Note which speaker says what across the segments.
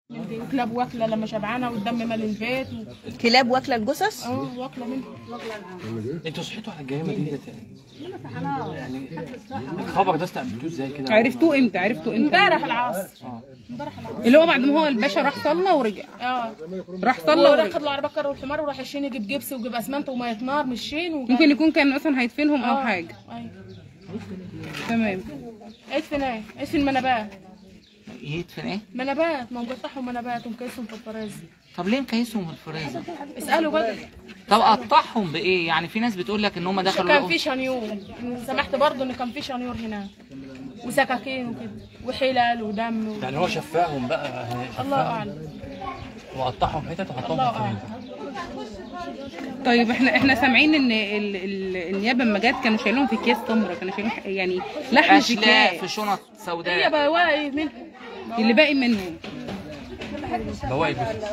Speaker 1: كلاب واكله لما شبعانه والدم مال البيت و...
Speaker 2: كلاب واكله الجثث
Speaker 1: اه واكله منها
Speaker 3: انتوا صحيتوا على الجريمه دي ده يعني الخبر ده استقبلتوه ازاي كده؟
Speaker 4: عرفتوه امتى عرفتوا امتى
Speaker 1: امبارح العصر امبارح العصر
Speaker 4: اللي هو بعد ما هو الباشا راح صلى ورجع
Speaker 1: اه
Speaker 4: راح صلى
Speaker 1: وراح
Speaker 4: ورجع
Speaker 1: خد العربيه كر والحمار وراح يشين يجيب جبس ويجيب اسمنت وميه نار مشين وجا-
Speaker 4: ممكن يكون كان مثلا هيدفنهم او
Speaker 1: آه،
Speaker 4: حاجه
Speaker 1: ايوه
Speaker 4: تمام
Speaker 1: ادفن ايه؟ ادفن منابات
Speaker 5: يدفن ايه؟
Speaker 1: منابات ما هو مقطعهم منابات ومكيسهم في الفراز
Speaker 5: طب ليه مكيسهم في الفريزر؟
Speaker 1: اسالوا بقى
Speaker 5: طب قطعهم بايه؟ يعني في ناس بتقول لك ان هم دخلوا
Speaker 1: كان
Speaker 5: لقوا-
Speaker 1: في شنيور سمحت برضه ان كان في شنيور هناك وسكاكين وكده وحلال ودم و...
Speaker 3: يعني هو شفاهم بقى
Speaker 1: الله اعلم
Speaker 3: وقطعهم حتت وحطهم
Speaker 1: الله
Speaker 3: في
Speaker 1: اعلم
Speaker 3: الفريزر
Speaker 4: طيب احنا احنا سامعين ان ال... ال... النيابه لما جت كانوا شايلهم في اكياس تمره كانوا شايلين ح- يعني لحم في
Speaker 5: اشلاء في
Speaker 4: كيس
Speaker 5: شنط
Speaker 1: هي
Speaker 5: سوداء
Speaker 1: بواقي من
Speaker 4: اللي باقي منهم
Speaker 3: بواقي جثث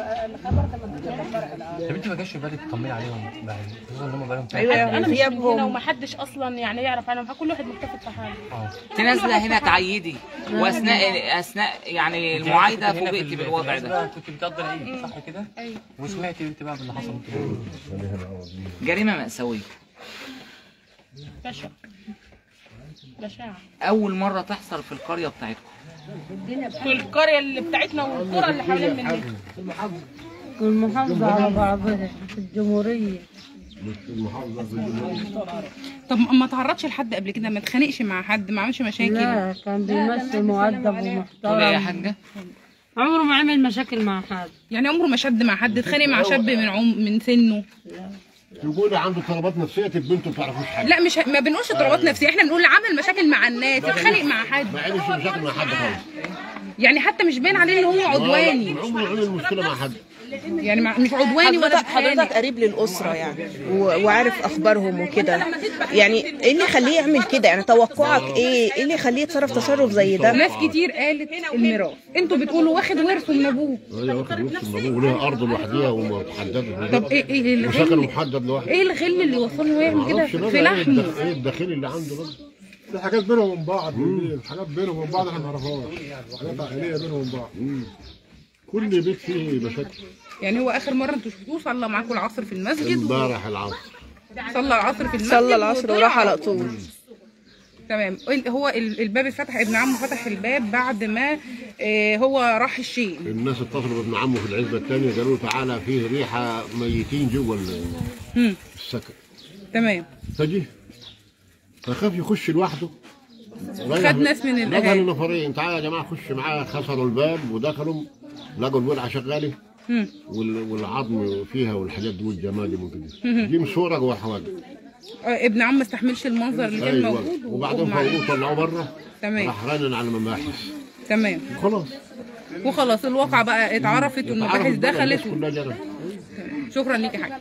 Speaker 3: طب انت ما جاش في بالك تطمني عليهم بعد خصوصا ان هم بقالهم
Speaker 2: أيوة.
Speaker 1: انا مش من هنا
Speaker 2: غيابهم.
Speaker 1: ومحدش اصلا يعني يعرف عنهم كل واحد مكتفي في حاله
Speaker 3: اه
Speaker 5: انت نازله هنا تعيدي واثناء اثناء يعني المعايده فوجئتي بالوضع ده
Speaker 3: كنت بتقضي العيد صح كده؟
Speaker 1: ايوه
Speaker 3: وسمعتي انت بقى باللي حصل
Speaker 5: جريمه مأساويه
Speaker 1: بشع بشاعة
Speaker 5: اول مره تحصل في القريه بتاعتكم
Speaker 1: في القرية اللي بتاعتنا والقرى اللي حوالين مننا
Speaker 6: والمحافظة على بعضها في الجمهورية
Speaker 4: طب ما تعرضش لحد قبل كده ما اتخانقش مع حد ما عملش مشاكل
Speaker 6: لا كان بيمثل مؤدب
Speaker 5: تقول ايه يا
Speaker 6: ومحترم
Speaker 5: حاجه؟
Speaker 6: عمره ما عمل مشاكل مع حد
Speaker 4: يعني عمره ما شد مع حد اتخانق مع شاب من عم من سنه
Speaker 7: يقول عنده اضطرابات نفسيه تبقى انتوا ما تعرفوش حاجه
Speaker 4: لا مش ما بنقولش اضطرابات نفسيه احنا بنقول عمل مشاكل مع الناس اتخانق مع حد
Speaker 7: ما عملش مشاكل مع حد خالص
Speaker 4: يعني حتى مش باين عليه ان هو عدواني
Speaker 7: عمره ما عمل مشكله مع حد
Speaker 4: يعني مع- مش عدواني ولا
Speaker 2: حضرتك حضرتك
Speaker 4: بيتخانق
Speaker 2: قريب للأسرة يعني و- وعارف أخبارهم وكده يعني إيه اللي يخليه يعمل كده يعني توقعك إيه إيه اللي يخليه يتصرف تصرف زي ده
Speaker 4: ناس كتير قالت الميراث انتوا بتقولوا واخد ورثه من ابوه
Speaker 7: هي واخد وسط الموضوع وليها ارض لوحديها ومحدده
Speaker 4: طب ايه ايه
Speaker 7: وسكن
Speaker 4: الغل
Speaker 7: محدد لوحده
Speaker 4: ايه الغل اللي وصله يعمل كده
Speaker 7: معرفش بقى
Speaker 4: في
Speaker 7: ايه
Speaker 4: لحمه
Speaker 7: الدخ- ايه الداخلي اللي عنده بقى
Speaker 8: في حاجات بينهم وبين بعض بالليل حاجات بينهم وبين بعض احنا ما نعرفهاش حاجات عائليه بينهم وبين بعض
Speaker 7: كل بيت فيه مشاكل
Speaker 4: يعني هو اخر مره انتوا شفتوه صلى معاكم العصر في المسجد
Speaker 7: امبارح العصر
Speaker 4: صلى العصر في المسجد
Speaker 2: صلى العصر
Speaker 4: وطلع
Speaker 2: وراح على طول
Speaker 4: تمام ال- هو ال- الباب اتفتح ابن عمه فتح الباب بعد ما آه، هو راح الشيء
Speaker 7: الناس اتصلوا بابن عمه في العزبه الثانيه قالوا له تعالى فيه ريحه ميتين جوه ال-
Speaker 4: مم.
Speaker 7: السكن
Speaker 4: تمام
Speaker 7: فجه فخاف يخش لوحده
Speaker 4: خد ناس من
Speaker 7: دخلوا
Speaker 4: الاهالي
Speaker 7: نفرين تعالوا يا جماعه خش معاه كسروا الباب ودخلوا لقوا الولعه شغاله
Speaker 4: مم.
Speaker 7: وال- والعظم فيها والحاجات دي والجمال وكده دي مصوره جوه الحواجز
Speaker 4: آه، ابن عم ما استحملش المنظر اللي كان موجود
Speaker 7: ايوه وبعدين
Speaker 4: وأغمى عليه.
Speaker 7: فوقوه طلعوه بره
Speaker 4: تمام
Speaker 7: راح رنن على المباحث
Speaker 4: تمام
Speaker 7: خلاص
Speaker 4: وخلاص الواقعة بقى اتعرفت والمباحث
Speaker 7: اتعرف بقى الناس
Speaker 4: دخلت
Speaker 7: كلها جرت
Speaker 4: شكرا ليك يا حاج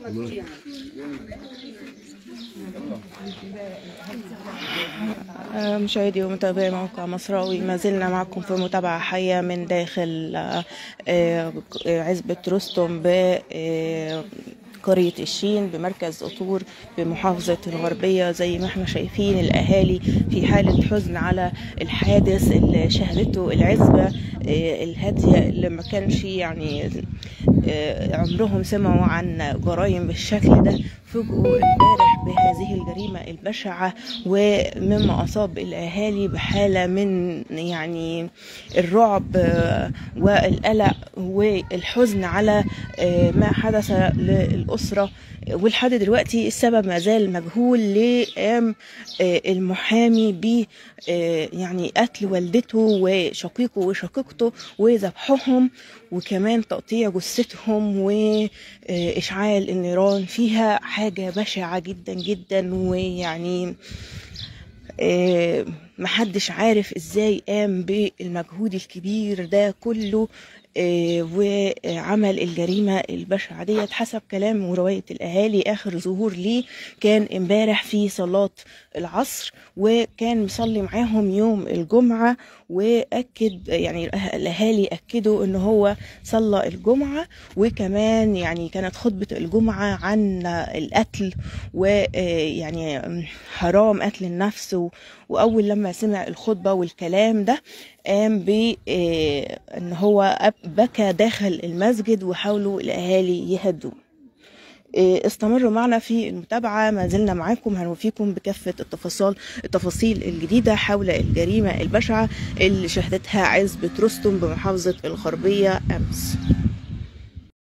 Speaker 2: آه، مشاهدي ومتابعي موقع مصراوي ما زلنا معكم في متابعة حية من داخل آه، آه، عزبة رستم ب آه، قرية الشين بمركز قطور بمحافظة الغربية زي ما احنا شايفين الأهالي في حالة حزن على الحادث اللي شهدته العزبة آه، الهادية اللي ما كانش يعني آه، عمرهم سمعوا عن جرائم بالشكل ده فوجئوا امبارح بهذه الجريمة البشعة ومما أصاب الأهالي بحالة من يعني الرعب آه، والقلق والحزن على آه، ما حدث للأسرة ولحد دلوقتي السبب ما زال مجهول لقام آه، المحامي ب آه، يعني قتل والدته وشقيقه وشقيقته وذبحهم وكمان تقطيع جثتهم وإشعال النيران فيها حاجة بشعة جدا جدا ويعني آه، محدش عارف ازاي قام بالمجهود الكبير ده كله آه، وعمل الجريمة البشعة ديت حسب كلام ورواية الأهالي آخر ظهور ليه كان امبارح في صلاة العصر وكان مصلي معاهم يوم الجمعة وأكد يعني الأهالي أكدوا إن هو صلى الجمعة وكمان يعني كانت خطبة الجمعة عن القتل ويعني حرام قتل النفس و- وأول لما سمع الخطبة والكلام ده قام ب آه، ان هو أب- بكى داخل المسجد وحاولوا الاهالي يهدوه آه، استمروا معنا في المتابعة ما زلنا معاكم هنوفيكم بكافة التفاصيل التفاصيل الجديدة حول الجريمة البشعة اللي شهدتها عزبة رستم بمحافظة الغربية أمس